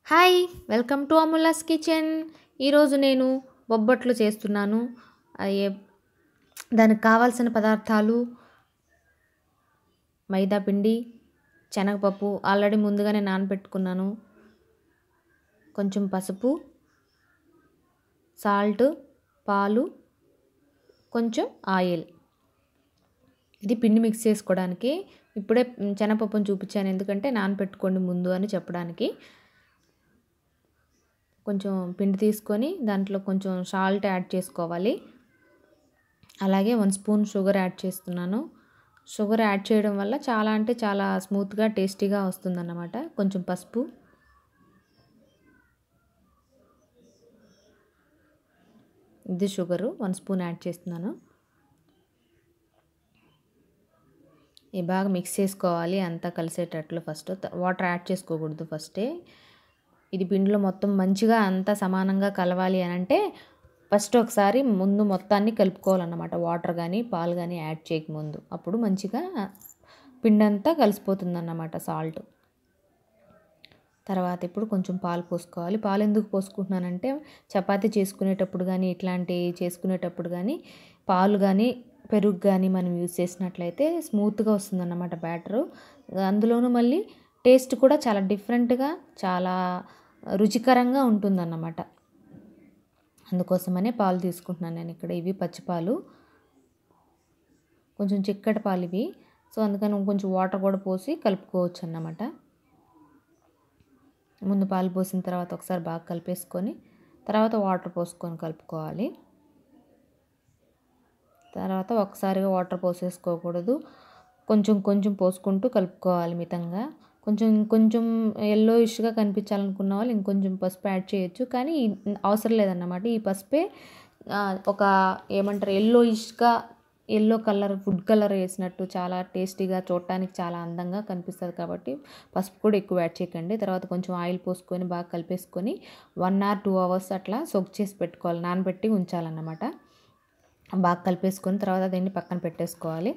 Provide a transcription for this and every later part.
hi welcome to Amula's kitchen ఈరోజు నేను బొబ్బట్లు చేస్తున్నాను అయ్యే దానికి కావాల్సిన పదార్థాలు మైదా పిండి శనగపప్పు ఆల్రెడీ ముందుగానే నానబెట్టుకున్నాను కొంచెం పసుపు సాల్ట్ పాలు కొంచెం ఆయిల్ ఇది పిండి మిక్స్ చేసుకోవడానికి ఇప్పుడే శనగపప్పును చూపించాను ఎందుకంటే నానబెట్టుకోండి ముందు అని చెప్పడానికి కొంచెం పిండి తీసుకొని దాంట్లో కొంచెం సాల్ట్ యాడ్ చేసుకోవాలి అలాగే వన్ స్పూన్ షుగర్ యాడ్ చేస్తున్నాను షుగర్ యాడ్ చేయడం వల్ల చాలా అంటే చాలా స్మూత్గా టేస్టీగా వస్తుందన్నమాట కొంచెం పసుపు ఇది షుగరు వన్ స్పూన్ యాడ్ చేస్తున్నాను ఇవి బాగా మిక్స్ చేసుకోవాలి అంతా కలిసేటట్లు ఫస్ట్ వాటర్ యాడ్ చేసుకోకూడదు ఫస్టే ఇది పిండిలో మొత్తం మంచిగా అంతా సమానంగా కలవాలి అని అంటే ఫస్ట్ ఒకసారి ముందు మొత్తాన్ని కలుపుకోవాలన్నమాట వాటర్ కానీ పాలు కానీ యాడ్ చేయకముందు అప్పుడు మంచిగా పిండి అంతా కలిసిపోతుంది అన్నమాట సాల్ట్ తర్వాత ఇప్పుడు కొంచెం పాలు పోసుకోవాలి పాలు ఎందుకు పోసుకుంటున్నానంటే చపాతీ చేసుకునేటప్పుడు కానీ ఇట్లాంటి చేసుకునేటప్పుడు కానీ పాలు కానీ పెరుగు కానీ మనం యూజ్ చేసినట్లయితే స్మూత్గా వస్తుందన్నమాట బ్యాటరు అందులోనూ మళ్ళీ టేస్ట్ కూడా చాలా డిఫరెంట్గా చాలా రుచికరంగా ఉంటుందన్నమాట అందుకోసమనే పాలు తీసుకుంటున్నాను నేను ఇక్కడ ఇవి పచ్చిపాలు కొంచెం చిక్కటి పాలు ఇవి సో అందుకని కొంచెం వాటర్ కూడా పోసి కలుపుకోవచ్చు అన్నమాట ముందు పాలు పోసిన తర్వాత ఒకసారి బాగా కలిపేసుకొని తర్వాత వాటర్ పోసుకొని కలుపుకోవాలి తర్వాత ఒకసారిగా వాటర్ పోసేసుకోకూడదు కొంచెం కొంచెం పోసుకుంటూ కలుపుకోవాలి మితంగా కొంచెం కొంచెం ఎల్లోయిష్గా కనిపించాలనుకున్న వాళ్ళు ఇంకొంచెం పసుపు యాడ్ చేయొచ్చు కానీ అవసరం లేదన్నమాట ఈ పసుపే ఒక ఏమంటారు ఎల్లోయిష్గా ఎల్లో కలర్ ఫుడ్ కలర్ వేసినట్టు చాలా టేస్టీగా చూడటానికి చాలా అందంగా కనిపిస్తుంది కాబట్టి పసుపు కూడా ఎక్కువ యాడ్ చేయకండి తర్వాత కొంచెం ఆయిల్ పోసుకొని బాగా కలిపేసుకొని వన్ అవర్ టూ అవర్స్ అట్లా సోక్ చేసి పెట్టుకోవాలి నానబెట్టి ఉంచాలన్నమాట బాగా కలిపేసుకొని తర్వాత దీన్ని పక్కన పెట్టేసుకోవాలి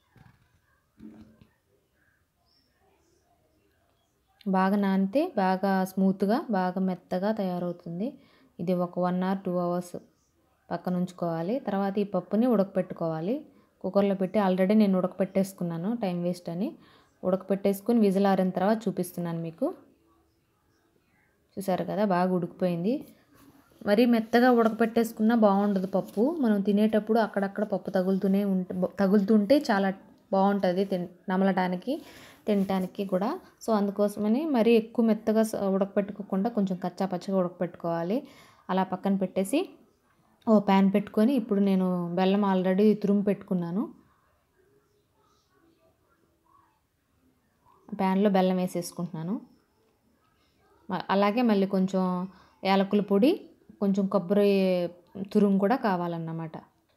బాగా నానితే బాగా స్మూత్గా బాగా మెత్తగా తయారవుతుంది ఇది ఒక వన్ అవర్ టూ అవర్స్ పక్కన ఉంచుకోవాలి తర్వాత ఈ పప్పుని ఉడకపెట్టుకోవాలి కుక్కర్లో పెట్టి ఆల్రెడీ నేను ఉడకపెట్టేసుకున్నాను టైం వేస్ట్ అని ఉడకపెట్టేసుకుని విజిల్ ఆరిన తర్వాత చూపిస్తున్నాను మీకు చూసారు కదా బాగా ఉడికిపోయింది మరీ మెత్తగా ఉడకపెట్టేసుకున్నా బాగుండదు పప్పు మనం తినేటప్పుడు అక్కడక్కడ పప్పు తగులుతూనే ఉంటే తగులుతుంటే చాలా బాగుంటుంది తిన్ నమలడానికి తినటానికి కూడా సో అందుకోసమని మరీ ఎక్కువ మెత్తగా ఉడకపెట్టుకోకుండా కొంచెం కచ్చా పచ్చగా ఉడకపెట్టుకోవాలి అలా పక్కన పెట్టేసి ఓ ప్యాన్ పెట్టుకొని ఇప్పుడు నేను బెల్లం ఆల్రెడీ తురుము పెట్టుకున్నాను ప్యాన్లో బెల్లం వేసేసుకుంటున్నాను అలాగే మళ్ళీ కొంచెం యాలకుల పొడి కొంచెం కొబ్బరి తురుము కూడా కావాలన్నమాట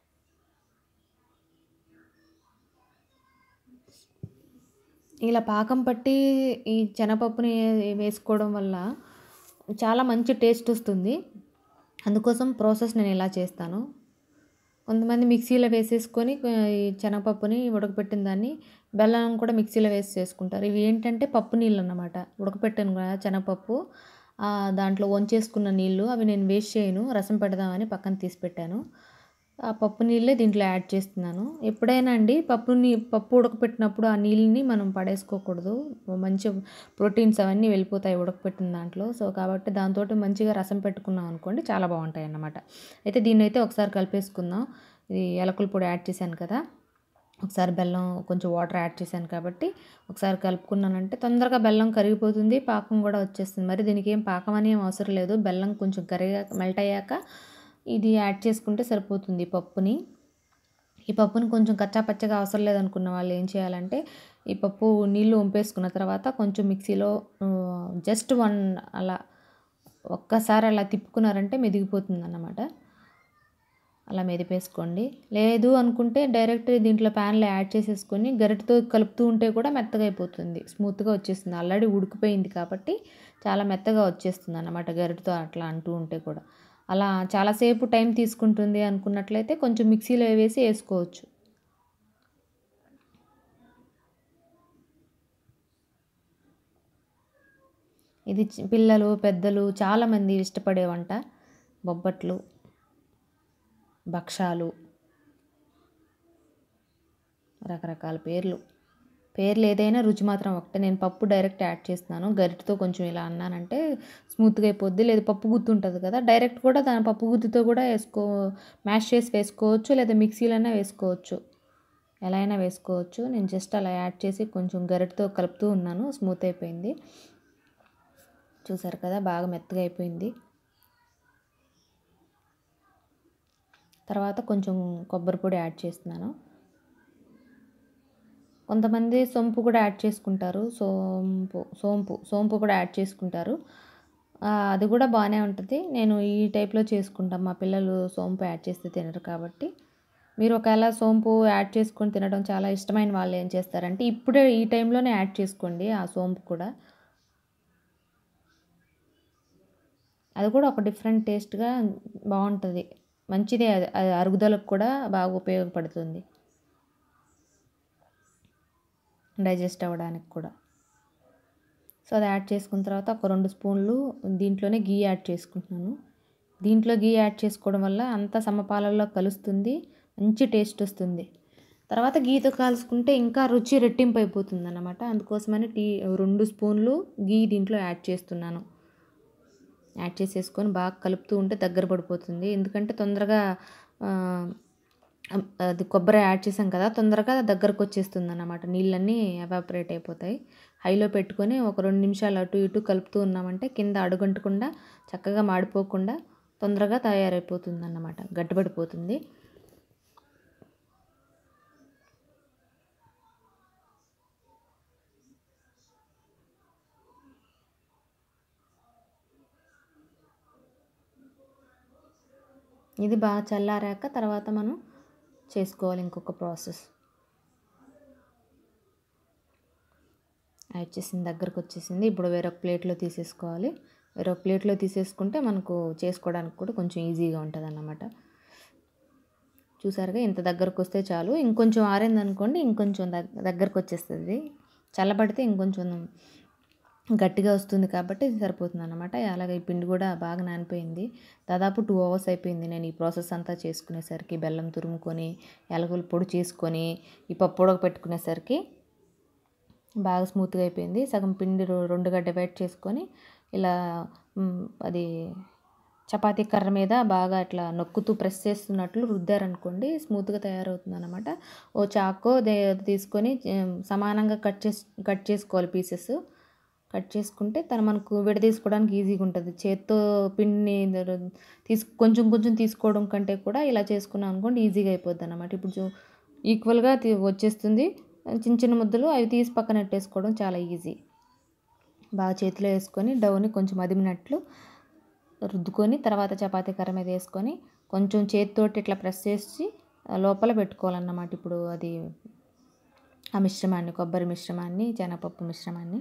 ఇలా పాకం పట్టి ఈ శనగపప్పుని వేసుకోవడం వల్ల చాలా మంచి టేస్ట్ వస్తుంది అందుకోసం ప్రాసెస్ నేను ఇలా చేస్తాను కొంతమంది మిక్సీలో వేసేసుకొని ఈ శనగపప్పుని ఉడకపెట్టిన దాన్ని బెల్లం కూడా మిక్సీలో వేసి చేసుకుంటారు ఇవి ఏంటంటే పప్పు నీళ్ళు అన్నమాట ఉడకపెట్టాను కదా శనగపప్పు దాంట్లో వంచేసుకున్న నీళ్ళు అవి నేను వేస్ట్ చేయను రసం పెడదామని పక్కన తీసి పెట్టాను ఆ పప్పు నీళ్ళే దీంట్లో యాడ్ చేస్తున్నాను ఎప్పుడైనా అండి పప్పుని పప్పు ఉడకపెట్టినప్పుడు ఆ నీళ్ళని మనం పడేసుకోకూడదు మంచి ప్రోటీన్స్ అవన్నీ వెళ్ళిపోతాయి ఉడకపెట్టిన దాంట్లో సో కాబట్టి దాంతో మంచిగా రసం పెట్టుకున్నాం అనుకోండి చాలా బాగుంటాయి అన్నమాట అయితే దీన్ని అయితే ఒకసారి కలిపేసుకుందాం ఇది ఎలకల పొడి యాడ్ చేశాను కదా ఒకసారి బెల్లం కొంచెం వాటర్ యాడ్ చేశాను కాబట్టి ఒకసారి కలుపుకున్నానంటే తొందరగా బెల్లం కరిగిపోతుంది పాకం కూడా వచ్చేస్తుంది మరి దీనికి ఏం పాకం అనేం అవసరం లేదు బెల్లం కొంచెం కరిగా మెల్ట్ అయ్యాక ఇది యాడ్ చేసుకుంటే సరిపోతుంది పప్పుని ఈ పప్పుని కొంచెం కచ్చా పచ్చగా అవసరం లేదనుకున్న వాళ్ళు ఏం చేయాలంటే ఈ పప్పు నీళ్ళు వంపేసుకున్న తర్వాత కొంచెం మిక్సీలో జస్ట్ వన్ అలా ఒక్కసారి అలా తిప్పుకున్నారంటే మెదిగిపోతుంది అన్నమాట అలా మెదిపేసుకోండి లేదు అనుకుంటే డైరెక్ట్ దీంట్లో ప్యాన్లో యాడ్ చేసేసుకొని గరిటతో కలుపుతూ ఉంటే కూడా మెత్తగా అయిపోతుంది స్మూత్గా వచ్చేస్తుంది ఆల్రెడీ ఉడికిపోయింది కాబట్టి చాలా మెత్తగా వచ్చేస్తుంది అన్నమాట గరిటతో అట్లా అంటూ ఉంటే కూడా అలా చాలాసేపు టైం తీసుకుంటుంది అనుకున్నట్లయితే కొంచెం మిక్సీలో వేసి వేసుకోవచ్చు ఇది చి- పిల్లలు పెద్దలు చాలామంది ఇష్టపడే వంట బొబ్బట్లు భక్షాలు రకరకాల పేర్లు పేర్లు ఏదైనా రుచి మాత్రం ఒకటే నేను పప్పు డైరెక్ట్ యాడ్ చేస్తున్నాను గరిటతో కొంచెం ఇలా అన్నానంటే స్మూత్గా అయిపోద్ది లేదా పప్పు గుత్తి ఉంటుంది కదా డైరెక్ట్ కూడా దాని పప్పు గుత్తితో కూడా వేసుకో మ్యాష్ చేసి వేసుకోవచ్చు లేదా మిక్సీలైనా వేసుకోవచ్చు ఎలా అయినా వేసుకోవచ్చు నేను జస్ట్ అలా యాడ్ చేసి కొంచెం గరిటతో కలుపుతూ ఉన్నాను స్మూత్ అయిపోయింది చూసారు కదా బాగా మెత్తగా అయిపోయింది తర్వాత కొంచెం కొబ్బరి పొడి యాడ్ చేస్తున్నాను కొంతమంది సొంపు కూడా యాడ్ చేసుకుంటారు సోంపు సోంపు సోంపు కూడా యాడ్ చేసుకుంటారు ఆ, అది కూడా బాగానే ఉంటుంది నేను ఈ టైప్లో చేసుకుంటాం మా పిల్లలు సోంపు యాడ్ చేస్తే తినరు కాబట్టి మీరు ఒకవేళ సోంపు యాడ్ చేసుకొని తినడం చాలా ఇష్టమైన వాళ్ళు ఏం చేస్తారంటే ఇప్పుడే ఈ టైంలోనే యాడ్ చేసుకోండి ఆ సోంపు కూడా అది కూడా ఒక డిఫరెంట్ టేస్ట్గా బాగుంటుంది మంచిదే అది అది అరుగుదలకు కూడా బాగా ఉపయోగపడుతుంది డైజెస్ట్ అవ్వడానికి కూడా సో అది యాడ్ చేసుకున్న తర్వాత ఒక రెండు స్పూన్లు దీంట్లోనే గీ యాడ్ చేసుకుంటున్నాను దీంట్లో గీ యాడ్ చేసుకోవడం వల్ల అంత సమపాలలో కలుస్తుంది మంచి టేస్ట్ వస్తుంది తర్వాత గీతో కాల్చుకుంటే ఇంకా రుచి రెట్టింపు అయిపోతుంది అన్నమాట అందుకోసమని టీ రెండు స్పూన్లు గీ దీంట్లో యాడ్ చేస్తున్నాను యాడ్ చేసేసుకొని బాగా కలుపుతూ ఉంటే దగ్గర పడిపోతుంది ఎందుకంటే తొందరగా ఆ, అది కొబ్బరి యాడ్ చేసాం కదా తొందరగా దగ్గరకు వచ్చేస్తుంది అన్నమాట నీళ్ళన్నీ ఎవాపరేట్ అయిపోతాయి హైలో పెట్టుకొని ఒక రెండు నిమిషాలు అటు ఇటు కలుపుతూ ఉన్నామంటే కింద అడుగంటకుండా చక్కగా మాడిపోకుండా తొందరగా తయారైపోతుంది అన్నమాట గట్టిపడిపోతుంది ఇది బాగా చల్లారాక తర్వాత మనం చేసుకోవాలి ఇంకొక ప్రాసెస్ వచ్చేసింది దగ్గరకు వచ్చేసింది ఇప్పుడు వేరొక ప్లేట్లో తీసేసుకోవాలి వేరొక ప్లేట్లో తీసేసుకుంటే మనకు చేసుకోవడానికి కూడా కొంచెం ఈజీగా ఉంటుంది అన్నమాట చూసారుగా ఇంత దగ్గరకు వస్తే చాలు ఇంకొంచెం ఆరింది అనుకోండి ఇంకొంచెం దగ్- దగ్గరకు వచ్చేస్తుంది చల్లబడితే ఇంకొంచెం గట్టిగా వస్తుంది కాబట్టి ఇది సరిపోతుంది అనమాట అలాగే ఈ పిండి కూడా బాగా నానిపోయింది దాదాపు టూ అవర్స్ అయిపోయింది నేను ఈ ప్రాసెస్ అంతా చేసుకునేసరికి బెల్లం తురుముకొని ఎలగలు పొడి చేసుకొని ఈ పప్పు ఉడక పెట్టుకునేసరికి బాగా స్మూత్గా అయిపోయింది సగం పిండి రొ- రెండుగా డివైడ్ చేసుకొని ఇలా మ్, అది చపాతీ కర్ర మీద బాగా ఇట్లా నొక్కుతూ ప్రెస్ చేస్తున్నట్లు రుద్దారనుకోండి స్మూత్గా తయారవుతుంది అనమాట ఓ చాకో దే తీసుకొని ఏం, సమానంగా కట్ చేసి కట్ చేసుకోవాలి పీసెస్ కట్ చేసుకుంటే తన మనకు విడదీసుకోవడానికి ఈజీగా ఉంటుంది చేత్తో పిండిని దర- తీసు కొంచెం కొంచెం తీసుకోవడం కంటే కూడా ఇలా చేసుకున్నాం అనుకోండి ఈజీగా అయిపోద్ది అనమాట ఇప్పుడు చూ- ఈక్వల్గా తీ- వచ్చేస్తుంది చిన్న చిన్న ముద్దలు అవి తీసి పక్కన పెట్టేసుకోవడం చాలా ఈజీ బాగా చేతిలో వేసుకొని డౌని కొంచెం అదిమినట్లు రుద్దుకొని తర్వాత చపాతీ కర్ర మీద వేసుకొని కొంచెం చేతితోటి ఇట్లా ప్రెస్ చేసి ఆ లోపల పెట్టుకోవాలన్నమాట ఇప్పుడు అది ఆ మిశ్రమాన్ని కొబ్బరి మిశ్రమాన్ని శనగపప్పు మిశ్రమాన్ని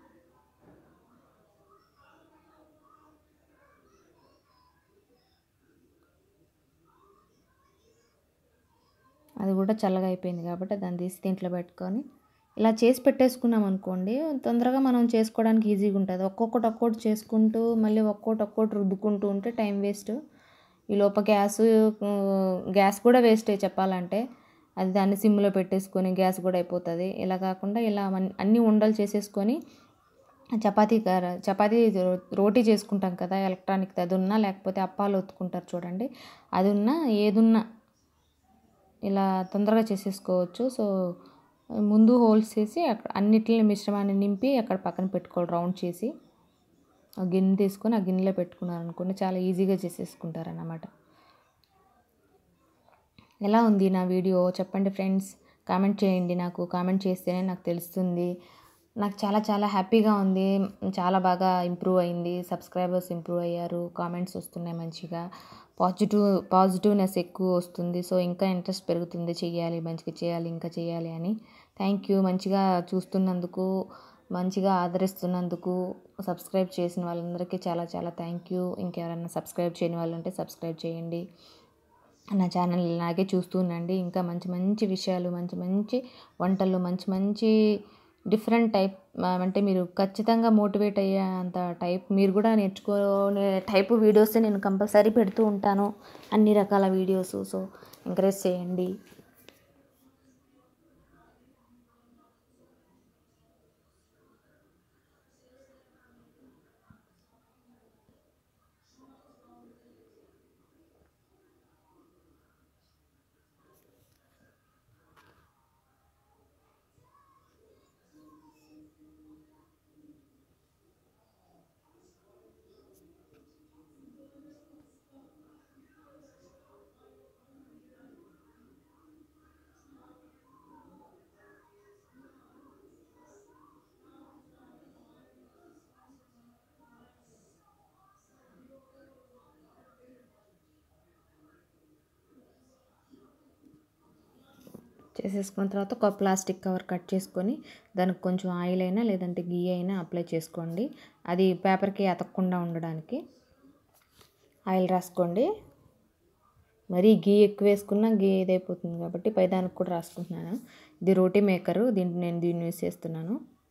అది కూడా చల్లగా అయిపోయింది కాబట్టి దాన్ని తీసి దీంట్లో పెట్టుకొని ఇలా చేసి పెట్టేసుకున్నాం అనుకోండి తొందరగా మనం చేసుకోవడానికి ఈజీగా ఉంటుంది ఒక్కొక్కటి ఒక్కొక్కటి చేసుకుంటూ మళ్ళీ ఒక్కొక్కటి ఒక్కొక్కటి రుద్దుకుంటూ ఉంటే టైం వేస్ట్ ఈ లోప గ్యాస్ ఆ, గ్యాస్ కూడా వేస్టే చెప్పాలంటే అది దాన్ని సిమ్లో పెట్టేసుకొని గ్యాస్ కూడా అయిపోతుంది ఇలా కాకుండా ఇలా మన- అన్ని ఉండలు చేసేసుకొని చపాతీ కర్ర చపాతీ రో- రోటీ చేసుకుంటాం కదా ఎలక్ట్రానిక్ అది ఉన్నా లేకపోతే అప్పాలు ఒత్తుకుంటారు చూడండి అది ఉన్నా ఏదున్నా ఇలా తొందరగా చేసేసుకోవచ్చు సో ముందు హోల్స్ చేసి అక్కడ అన్నిటిని మిశ్రమాన్ని నింపి అక్కడ పక్కన పెట్టుకోవాలి రౌండ్ చేసి ఆ గిన్నె తీసుకొని ఆ గిన్నెలో పెట్టుకున్నారు అనుకోండి చాలా ఈజీగా చేసేసుకుంటారు అన్నమాట ఎలా ఉంది నా వీడియో చెప్పండి ఫ్రెండ్స్ కామెంట్ చేయండి నాకు కామెంట్ చేస్తేనే నాకు తెలుస్తుంది నాకు చాలా చాలా హ్యాపీగా ఉంది చాలా బాగా ఇంప్రూవ్ అయింది సబ్స్క్రైబర్స్ ఇంప్రూవ్ అయ్యారు కామెంట్స్ వస్తున్నాయి మంచిగా పాజిటివ్ పాజిటివ్నెస్ ఎక్కువ వస్తుంది సో ఇంకా ఇంట్రెస్ట్ పెరుగుతుంది చేయాలి మంచిగా చేయాలి ఇంకా చేయాలి అని థ్యాంక్ యూ మంచిగా చూస్తున్నందుకు మంచిగా ఆదరిస్తున్నందుకు సబ్స్క్రైబ్ చేసిన వాళ్ళందరికీ చాలా చాలా థ్యాంక్ యూ ఇంకెవరైనా సబ్స్క్రైబ్ చేయని వాళ్ళు ఉంటే సబ్స్క్రైబ్ చేయండి నా ఛానల్ ఇలాగే చూస్తూ ఉండండి ఇంకా మంచి మంచి విషయాలు మంచి మంచి వంటలు మంచి మంచి డిఫరెంట్ టైప్ అంటే మీరు ఖచ్చితంగా మోటివేట్ అయ్యే అంత టైప్ మీరు కూడా నేర్చుకునే టైప్ వీడియోస్ నేను కంపల్సరీ పెడుతూ ఉంటాను అన్ని రకాల వీడియోస్ సో ఎంకరేజ్ చేయండి చేసేసుకున్న తర్వాత ఒక ప్లాస్టిక్ కవర్ కట్ చేసుకొని దానికి కొంచెం ఆయిల్ అయినా లేదంటే గీ అయినా అప్లై చేసుకోండి అది పేపర్కి అతకకుండా ఉండడానికి ఆయిల్ రాసుకోండి మరీ గీ ఎక్కువ వేసుకున్నా గీ ఇదైపోతుంది కాబట్టి పైదానికి కూడా రాసుకుంటున్నాను ఇది రోటీ మేకరు దీంట్లో నేను దీన్ని యూస్ చేస్తున్నాను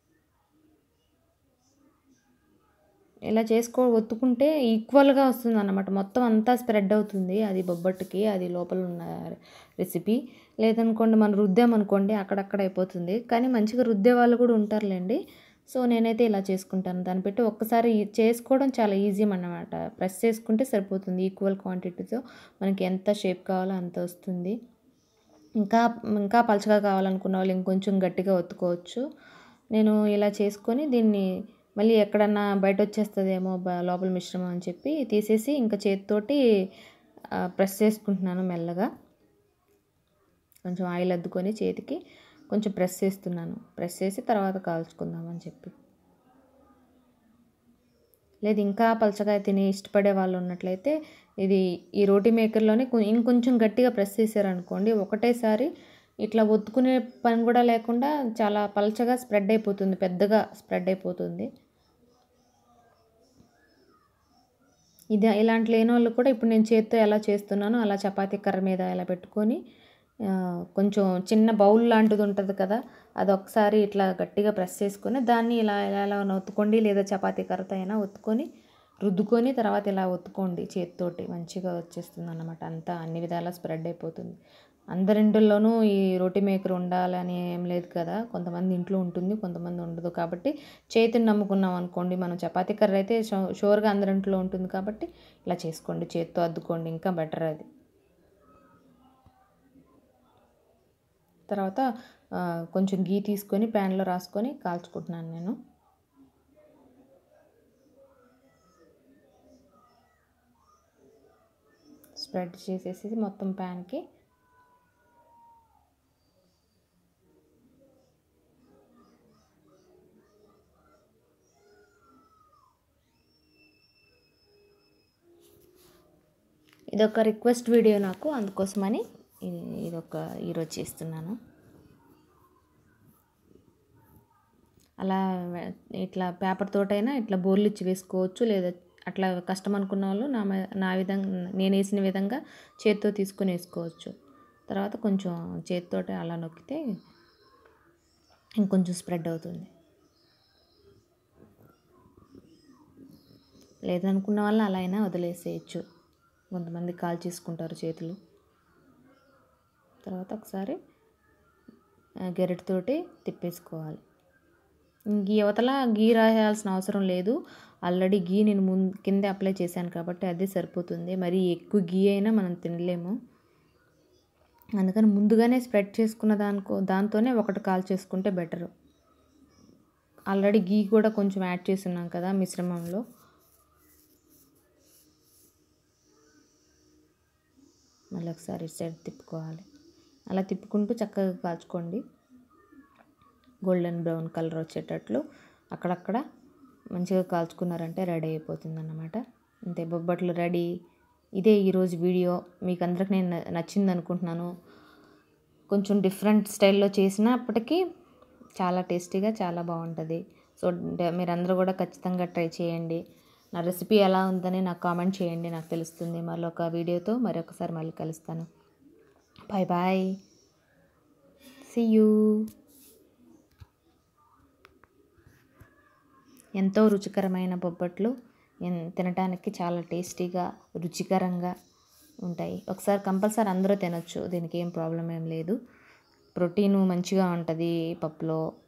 ఇలా చేసుకో ఒత్తుకుంటే ఈక్వల్గా వస్తుంది అన్నమాట మొత్తం అంతా స్ప్రెడ్ అవుతుంది అది బొబ్బట్టుకి అది లోపల ఉన్న రెసిపీ లేదనుకోండి మనం రుద్దామనుకోండి అక్కడక్కడ అయిపోతుంది కానీ మంచిగా రుద్దే వాళ్ళు కూడా ఉంటారులేండి సో నేనైతే ఇలా చేసుకుంటాను దాన్ని పెట్టి ఒక్కసారి చేసుకోవడం చాలా ఈజీ అన్నమాట ప్రెస్ చేసుకుంటే సరిపోతుంది ఈక్వల్ క్వాంటిటీతో మనకి ఎంత షేప్ కావాలో అంత వస్తుంది ఇంకా ఇంకా పలచగా కావాలనుకున్న వాళ్ళు ఇంకొంచెం గట్టిగా ఒత్తుకోవచ్చు నేను ఇలా చేసుకొని దీన్ని మళ్ళీ ఎక్కడన్నా బయట వచ్చేస్తుందేమో లోపల మిశ్రమం అని చెప్పి తీసేసి ఇంకా చేతితోటి ప్రెస్ చేసుకుంటున్నాను మెల్లగా కొంచెం ఆయిల్ అద్దుకొని చేతికి కొంచెం ప్రెస్ చేస్తున్నాను ప్రెస్ చేసి తర్వాత కాల్చుకుందామని చెప్పి లేదు ఇంకా పలచగా తిని ఇష్టపడే వాళ్ళు ఉన్నట్లయితే ఇది ఈ రోటీ మేకర్లోనే ఇంకొంచెం గట్టిగా ప్రెస్ చేశారనుకోండి ఒకటేసారి ఇట్లా ఒత్తుకునే పని కూడా లేకుండా చాలా పలచగా స్ప్రెడ్ అయిపోతుంది పెద్దగా స్ప్రెడ్ అయిపోతుంది ఇది ఇలాంటి లేని వాళ్ళు కూడా ఇప్పుడు నేను చేత్తో ఎలా చేస్తున్నానో అలా చపాతీ కర్ర మీద ఎలా పెట్టుకొని కొంచెం చిన్న బౌల్ లాంటిది ఉంటుంది కదా అది ఒకసారి ఇట్లా గట్టిగా ప్రెస్ చేసుకొని దాన్ని ఇలా ఇలా ఇలా ఒత్తుకోండి లేదా చపాతీ కర్రతో అయినా ఒత్తుకొని రుద్దుకొని తర్వాత ఇలా ఒత్తుకోండి చేతితోటి మంచిగా వచ్చేస్తుంది అన్నమాట అంతా అన్ని విధాలా స్ప్రెడ్ అయిపోతుంది అందరింటిల్లోనూ ఈ రోటీ మేకర్ ఉండాలని ఏం లేదు కదా కొంతమంది ఇంట్లో ఉంటుంది కొంతమంది ఉండదు కాబట్టి చేతిని నమ్ముకున్నాం అనుకోండి మనం చపాతీ కర్ర అయితే షో షోర్గా అందరింట్లో ఉంటుంది కాబట్టి ఇలా చేసుకోండి చేతితో అద్దుకోండి ఇంకా బెటర్ అది తర్వాత కొంచెం గీ తీసుకొని ప్యాన్లో రాసుకొని కాల్చుకుంటున్నాను నేను స్ప్రెడ్ చేసేసి మొత్తం ప్యాన్కి ఇదొక రిక్వెస్ట్ వీడియో నాకు అందుకోసమని ఇది ఇదొక ఈరోజు చేస్తున్నాను అలా ఇట్లా పేపర్ తోటైనా ఇట్లా బోర్లు ఇచ్చి వేసుకోవచ్చు లేదా అట్లా కష్టం అనుకున్న వాళ్ళు నా నా విధంగా నేను వేసిన విధంగా చేత్తో తీసుకొని వేసుకోవచ్చు తర్వాత కొంచెం చేతితోటి అలా నొక్కితే ఇంకొంచెం స్ప్రెడ్ అవుతుంది లేదనుకున్న వాళ్ళు అలా అయినా వదిలేసేయచ్చు కొంతమంది కాల్ చేసుకుంటారు చేతులు తర్వాత ఒకసారి గెరటితోటి తిప్పేసుకోవాలి గీ అవతల గీ రాయాల్సిన అవసరం లేదు ఆల్రెడీ గీ నేను ముందు కిందే అప్లై చేశాను కాబట్టి అదే సరిపోతుంది మరి ఎక్కువ గీ అయినా మనం తినలేము అందుకని ముందుగానే స్ప్రెడ్ చేసుకున్న దానికో దాంతోనే ఒకటి కాల్ చేసుకుంటే బెటరు ఆల్రెడీ గీ కూడా కొంచెం యాడ్ చేస్తున్నాం కదా మిశ్రమంలో మళ్ళీ ఒకసారి సైడ్ తిప్పుకోవాలి అలా తిప్పుకుంటూ చక్కగా కాల్చుకోండి గోల్డెన్ బ్రౌన్ కలర్ వచ్చేటట్లు అక్కడక్కడ మంచిగా కాల్చుకున్నారంటే రెడీ అయిపోతుంది అన్నమాట అంతే బొబ్బట్లు రెడీ ఇదే ఈరోజు వీడియో మీకు అందరికి నేను నచ్చింది అనుకుంటున్నాను కొంచెం డిఫరెంట్ స్టైల్లో చేసినప్పటికీ చాలా టేస్టీగా చాలా బాగుంటుంది సో మీరందరూ కూడా ఖచ్చితంగా ట్రై చేయండి నా రెసిపీ ఎలా ఉందని నాకు కామెంట్ చేయండి నాకు తెలుస్తుంది మళ్ళీ ఒక వీడియోతో మరొకసారి మళ్ళీ కలుస్తాను బాయ్ బాయ్ సీ యూ ఎంతో రుచికరమైన బొబ్బట్లు ఎన్ తినటానికి చాలా టేస్టీగా రుచికరంగా ఉంటాయి ఒకసారి కంపల్సరీ అందరూ తినొచ్చు దీనికి ఏం ప్రాబ్లం ఏం లేదు ప్రోటీన్ మంచిగా ఉంటుంది పప్పులో